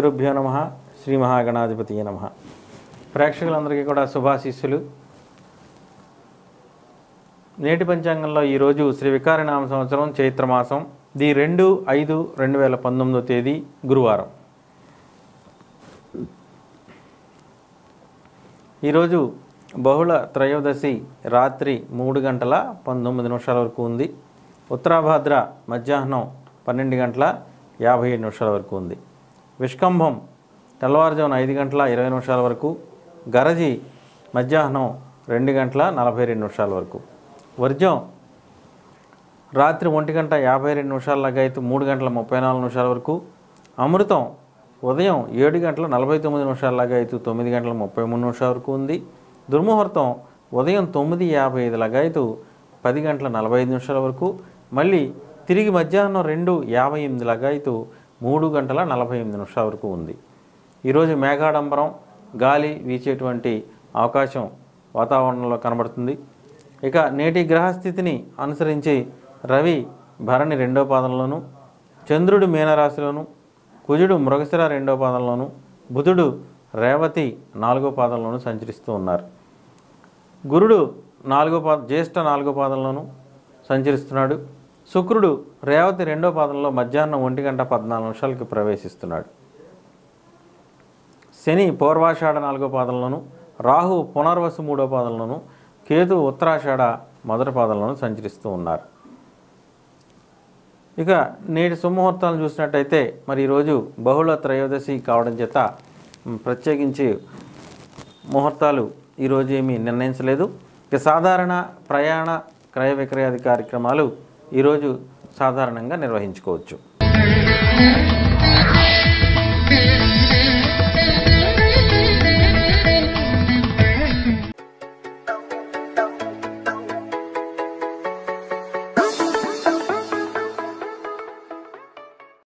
గురుభ్యో నమ శ్రీ మహాగణాధిపతి నమ ప్రేక్షకులందరికీ కూడా శుభాశీస్సులు నేటి పంచాంగంలో ఈరోజు శ్రీ వికారినామ సంవత్సరం చైత్రమాసం ది రెండు ఐదు రెండు వేల పంతొమ్మిదో తేదీ గురువారం ఈరోజు బహుళ త్రయోదశి రాత్రి మూడు గంటల పంతొమ్మిది నిమిషాల వరకు ఉంది ఉత్తరాభాద్ర మధ్యాహ్నం పన్నెండు గంటల యాభై ఏడు నిమిషాల వరకు ఉంది విష్కంభం తెల్లవారుజామున ఐదు గంటల ఇరవై నిమిషాల వరకు గరజి మధ్యాహ్నం రెండు గంటల నలభై రెండు నిమిషాల వరకు వర్జం రాత్రి ఒంటి గంట యాభై రెండు నిమిషాల లగాయతు మూడు గంటల ముప్పై నాలుగు నిమిషాల వరకు అమృతం ఉదయం ఏడు గంటల నలభై తొమ్మిది నిమిషాల లగాయతు తొమ్మిది గంటల ముప్పై మూడు నిమిషాల వరకు ఉంది దుర్ముహూర్తం ఉదయం తొమ్మిది యాభై ఐదు లగాయతు పది గంటల నలభై ఐదు నిమిషాల వరకు మళ్ళీ తిరిగి మధ్యాహ్నం రెండు యాభై ఎనిమిది లగాయతు మూడు గంటల నలభై ఎనిమిది నిమిషాల వరకు ఉంది ఈరోజు మేఘాడంబరం గాలి వీచేటువంటి అవకాశం వాతావరణంలో కనబడుతుంది ఇక నేటి గ్రహస్థితిని అనుసరించి రవి భరణి రెండో పాదంలోను చంద్రుడు మీనరాశిలోను కుజుడు మృగశిర రెండో పాదంలోను బుధుడు రేవతి నాలుగో పాదంలోను సంచరిస్తూ ఉన్నారు గురుడు నాలుగో పాద జ్యేష్ఠ నాలుగో పాదంలోను సంచరిస్తున్నాడు శుక్రుడు రేవతి రెండో పాదంలో మధ్యాహ్నం ఒంటి గంట పద్నాలుగు నిమిషాలకి ప్రవేశిస్తున్నాడు శని పూర్వాషాఢ నాలుగో పాదంలోను రాహు పునర్వసు మూడో పాదంలోను కేతు ఉత్తరాషాఢ మొదటి పాదంలోను సంచరిస్తూ ఉన్నారు ఇక నేటి సుముహూర్తాలను చూసినట్టయితే మరి ఈరోజు బహుళ త్రయోదశి కావడం చేత మ్, ప్రత్యేకించి ముహూర్తాలు ఈరోజు ఏమీ నిర్ణయించలేదు ఇక సాధారణ ప్రయాణ క్రయ విక్రయాది కార్యక్రమాలు ఈరోజు సాధారణంగా నిర్వహించుకోవచ్చు